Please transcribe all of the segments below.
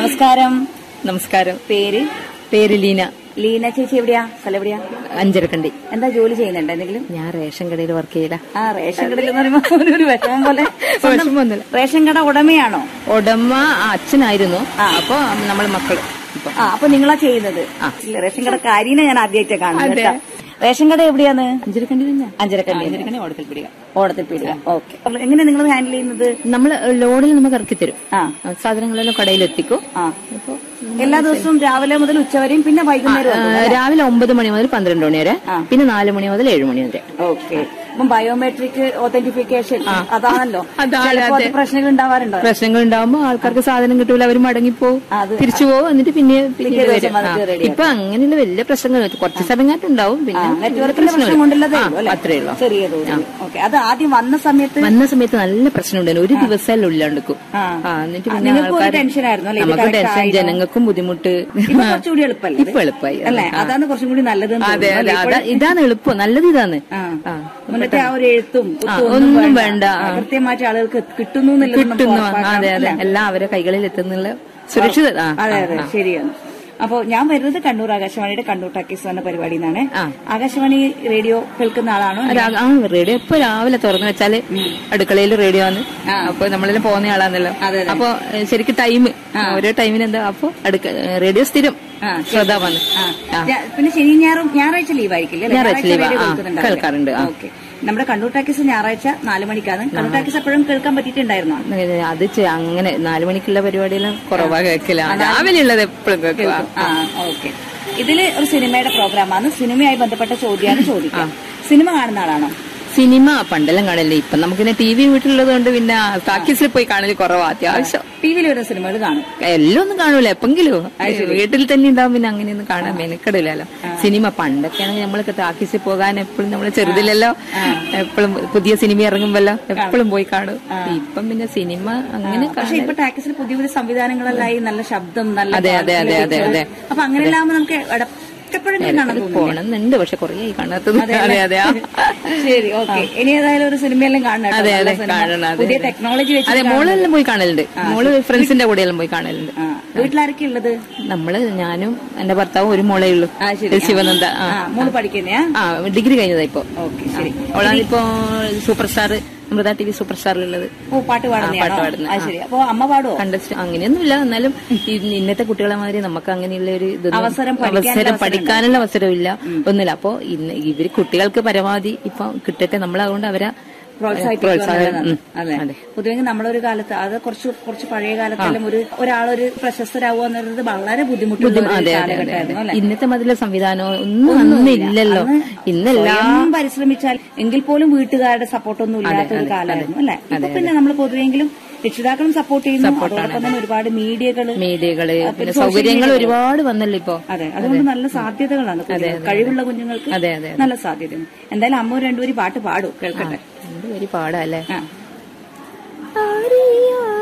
നമസ്കാരം നമസ്കാരം പേര് പേര് ലീന ലീന ചേച്ചി എവിടെയാ സ്ഥലം എവിടെയാ അഞ്ചരക്കണ്ടി എന്താ ജോലി ചെയ്യുന്നുണ്ട് എന്തെങ്കിലും ഞാൻ റേഷൻ കടയിൽ വർക്ക് ചെയ്യല ആ റേഷൻ കടയിൽ എന്ന് പറയുമ്പോ ഒരു- ഒരു വിഷമം പോലെ സ്വന്തം വിഷമമൊന്നുമില്ല. റേഷൻ കട ഉടമയാണോ ഉടമ അച്ഛനായിരുന്നു ആ. അപ്പൊ നമ്മൾ മക്കള് ഇപ്പൊ ആ അപ്പൊ നിങ്ങളാ ചെയ്യുന്നത് ആ. ഇല്ല, റേഷൻ കട കാര്യനെ ഞാൻ ആദ്യമായിട്ട് കാണുന്നത് അതെ. കേട്ടോ. റേഷൻ കട എവിടെയാന്ന് അഞ്ചരക്കണ്ടി തന്നെ അഞ്ചരക്കണ്ടി അഞ്ചരക്കണ്ടി ഓടത്തിൽ പിടിക ഓടത്തിൽ പീടിക ഓക്കെ എങ്ങനെ നിങ്ങൾ ഹാൻഡിൽ ചെയ്യുന്നത് നമ്മൾ ലോഡിൽ നമുക്ക് ഇറക്കി തരും ആ സാധനങ്ങളെല്ലാം കടയിൽ എത്തിക്കും ആ എല്ലാ ദിവസവും രാവിലെ മുതൽ ഉച്ചവരെയും പിന്നെ വൈകുന്നേരം ആ, രാവിലെ ഒമ്പത് മണി മുതൽ പന്ത്രണ്ട് മണി വരെ ആ. പിന്നെ നാല് മണി മുതൽ ഏഴ് മണി വരെ ഓക്കെ അപ്പം ബയോമെട്രിക് ഒത്തന്റിഫിക്കേഷൻ അതാണല്ലോ അതാണ്, ചിലപ്പോ അത് അതെ. പ്രശ്നങ്ങൾ ഉണ്ടാവാറുണ്ടോ പ്രശ്നങ്ങൾ ഉണ്ടാവുമ്പോ ആൾക്കാർക്ക് സാധനം കിട്ടൂല അവർ മടങ്ങിപ്പോവും അത് തിരിച്ചു പോകും എന്നിട്ട് പിന്നെ പിന്നീട് ദിവസം വരും വന്നിട്ട് ആ. ready ഇപ്പൊ അങ്ങനെയുള്ള വലിയ പ്രശ്നങ്ങൾ കുറച്ച് സമയങ്ങാട്ടുണ്ടാവും പിന്നെ നെറ്റ്വർക്കിന്റെ പ്രശ്നം പ്രശ്നമില്ല. കൊണ്ടുള്ളതേ ആ, ഉള്ളൂ അല്ലേ? അത്രേ ഉള്ളൂ ചെറിയ തോതിൽ ഓക്കെ അത് ആദ്യം വന്ന സമയത്ത് വന്ന സമയത്ത് നല്ല പ്രശ്നമുണ്ടായിരുന്നു ഒരു ദിവസം ഉള്ളിലാണ്ടിക്കും ആ. ആ എന്നിട്ട് ആ, പിന്നെ നിങ്ങൾക്കും ഒരു ആൾക്കാര് ടെൻഷൻ ആയിരുന്നു അല്ലേ? ഇത് നമുക്ക് correct ടെൻഷൻ ആയിനോ? ജനങ്ങൾക്കും ബുദ്ധിമുട്ട് ഇപ്പൊ കുറച്ചുകൂടി എളുപ്പമല്ലേ ഇത്? ഇപ്പൊ എളുപ്പമായി അതെ. അല്ലേ ആ. അതാണ് കുറച്ചും കൂടി നല്ലത് അതെ അതെ അതാ ഇതാണ് എളുപ്പം നല്ലത് ഇതാണ് ആ. ആ. മുന്നത്തെ ആ ഒരു എഴുത്തും കുത്തും ആ, ഒന്നും വേണ്ട. ആ. കൃത്യമായിട്ട് ആളുകൾക്ക് കിട്ടുന്നു എന്നുള്ളത് നമുക്ക് കിട്ടുന്നു ഉറപ്പാക്കണം. അതെ അതെ അല്ലേ? എല്ലാം അവരെ കൈകളിൽ എത്തുന്നുള്ള സുരക്ഷിത ആ, അതെ ആ, അതെ ആ. ശരിയാണ് അപ്പോ ഞാൻ വരുന്നത് കണ്ണൂർ ആകാശവാണിയുടെ കണ്ണൂർ ടാക്കീസ് എന്ന പരിപാടിയിൽ നിന്നാണ് ആ. ആകാശവാണി റേഡിയോ കേൾക്കുന്ന ആളാണോ രാ- ആ റേഡിയോ ഇപ്പൊ രാവിലെ തുറന്നു വെച്ചാല് അടുക്കളയിൽ റേഡിയോ ആണ് ആ. അപ്പൊ നമ്മളെല്ലാം പോകുന്ന ആളാണല്ലോ അതെ, അതെ. അപ്പൊ ഏ, ശരിക്കും ടൈം ഓരോ ടൈമിന് എന്താ അപ്പൊ അടുക്ക റേഡിയോ സ്ഥിരം ആ, ശ്രോതാവാണ് ആ. ആ. ഞാ- പിന്നെ ശനി ഞായറും ഞായറാഴ്ച ലീവ് ആയിരിക്കില്ലേ അല്ലേ? ഞായറാഴ്ച leave ആ. radio ആ, കേൾക്കുന്നുണ്ടാവില്ലേ? കേൾക്കാറുണ്ട്, ആ. ഓക്കെ നമ്മുടെ കണ്ണൂർ ടാക്കീസ് ഞായറാഴ്ച നാല് മണിക്കാണ് കണ്ണൂർ ടാക്കീസ് എപ്പോഴും കേൾക്കാൻ പറ്റിയിട്ടുണ്ടായിരുന്നോ ഏ, അത് ചെ- അങ്ങനെ നാലു മണിക്കുള്ള പരിപാടിയെല്ലാം കുറവാ കേൾക്കില്ല രാവിലെ ഉള്ളത് എപ്പോഴും കേൾക്കുക ആ ഓക്കെ ഇതില് ഒരു സിനിമയുടെ പ്രോഗ്രാമാണ് സിനിമയായി ബന്ധപ്പെട്ട ചോദ്യമാണ് ചോദിക്കുക സിനിമ കാണുന്ന ആളാണോ സിനിമ പണ്ടെല്ലാം കാണല്ലേ ഇപ്പൊ നമുക്കിന്നെ ടി വി വീട്ടിലുള്ളത് കൊണ്ട് പിന്നെ ടാക്കീസിൽ പോയി കാണല് കുറവാ അത്യാവശ്യം ടി വിയിൽ വരുന്ന സിനിമകൾ കാണും എല്ലാം ഒന്നും കാണൂല എപ്പെങ്കിലും വീട്ടിൽ തന്നെ ഉണ്ടാവും പിന്നെ അങ്ങനെയൊന്നും കാണാൻ മെനക്കെടില്ലല്ലോ സിനിമ പണ്ടൊക്കെ ആണെങ്കിൽ നമ്മളൊക്കെ ടാക്കീസിൽ പോകാൻ എപ്പോഴും നമ്മൾ ചെറുതിലല്ലോ എപ്പോഴും പുതിയ സിനിമ ഇറങ്ങുമ്പല്ലോ എപ്പോഴും പോയി കാണും ഇപ്പം പിന്നെ സിനിമ അങ്ങനെ പക്ഷെ ഇപ്പൊ ടാക്കീസിൽ പുതിയ പുതിയ സംവിധാനങ്ങളെല്ലായി നല്ല ശബ്ദം നല്ല അതെ, അതെ, അതെ, അതെ, അതെ. അപ്പൊ അങ്ങനെയെല്ലാം ആവുമ്പോ നമുക്ക് ഇടയ്ക്കെപ്പോഴെങ്കിലും കാണാൻ തോന്നുന്നു പോണമെന്നുണ്ട് പക്ഷെ കുറേ കാണാത്തത് അതെ അതെ ആ. ശരി ഓക്കെ ഇനി ഏതായാലും ഒരു സിനിമയെല്ലാം കാണണം കേട്ടോ. അതെ നല്ല അതെ സിനിമ. കാണണം അതെ പുതിയ അതെ. ടെക്നോളജി വെച്ച് അതെ മോളെല്ലാം പോയി കാണലുണ്ട് മോള് ഫ്രണ്ട്സിന്റെ കൂടെ എല്ലാം പോയി കാണലുണ്ട് ആ, വീട്ടിലാരൊക്കെ ഉള്ളത് നമ്മള് ഞാനും എന്റെ ഭർത്താവും ഒരു മോളേ ഉള്ളൂ ആ ശരി ശിവനന്ദ ആ ആ മോള് പഠിക്കുന്നയാ ആ ഡിഗ്രി കഴിഞ്ഞതാ ഇപ്പൊ ഓക്കെ ശരി അവളാണിപ്പോ super star Amrita T V super സ്റ്റാറിലുള്ളത് ഓ പാട്ട് പാടുന്നയാണോ പാട്ട് പാടുന്നെ, ആ ആ. ശരി അപ്പൊ അമ്മ പാടുവോ കണ്ടസ്റ്റ് അങ്ങനെയൊന്നുമില്ല എന്നാലും ഈ ഇന്നത്തെ കുട്ടികളെ മാതിരി നമുക്ക് അങ്ങനെയുള്ള ഒരു ഇതൊന്നും- അവസരം പഠിക്കാനുള്ള അവസരം അവസരം പഠിക്കാനുള്ള അവസരമില്ല ഒന്നുമില്ല അപ്പൊ ഇന്ന് ഇവര് കുട്ടികൾക്ക് പരമാവധി ഇപ്പൊ കിട്ടട്ടെ നമ്മൾ അതുകൊണ്ട് അവരെ പ്രോത്സാഹിപ്പിക്കുക പ്രോത്സാഹനം എന്നുള്ളതാണ്. ഉം. അതെ അതെ. പൊതുവെ നമ്മളൊരു കാലത്ത് അത് കുറച്ച് കുറച്ച് പഴയ കാലത്തെല്ലാം ഒരു ഒരാളൊരു പ്രശസ്തരാകുക എന്നുള്ളത് വളരെ ബുദ്ധിമുട്ടുള്ള ബുദ്ധിമു- ഒരു അതെ അതെ അതെ കാലഘട്ടമായിരുന്നു അതെ അല്ലെ ഇന്നത്തെ മതിലെ സംവിധാനം ഒന്നും അന്ന് ഇല്ലല്ലോ ഇന്നെല്ലാം സ്വയം പരിശ്രമിച്ചാൽ എങ്കിൽ പോലും വീട്ടുകാരുടെ സപ്പോർട്ടൊന്നും ഇല്ലാത്ത ഒരു കാലമായിരുന്നു അല്ലെ ഇപ്പൊ പിന്നെ നമ്മൾ പൊതുവെങ്കിലും രക്ഷിതാക്കളും സപ്പോർട്ട് ചെയ്യുന്നു അതോടൊപ്പം തന്നെ ഒരുപാട് മീഡിയകള് മീഡിയകള് പിന്നെ social സൗകര്യങ്ങൾ media ഒരുപാട് വന്നല്ലോ ഇപ്പൊ അതെ അതുകൊണ്ട് നല്ല സാധ്യതകളാണ് കുട്ടികൾക്ക്. കഴിവുള്ള കുഞ്ഞുങ്ങൾക്ക് അതെ അതെ നല്ല സാധ്യതയാണ് എന്തായാലും അമ്മ രണ്ടുപേരും പാട്ട് പാടും കേൾക്കട്ടെ എന്ത് ഒരു പാടാ അല്ലേ ആ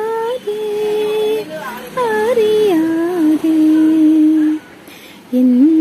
അറിയാതെ അറിയാതെ എൻ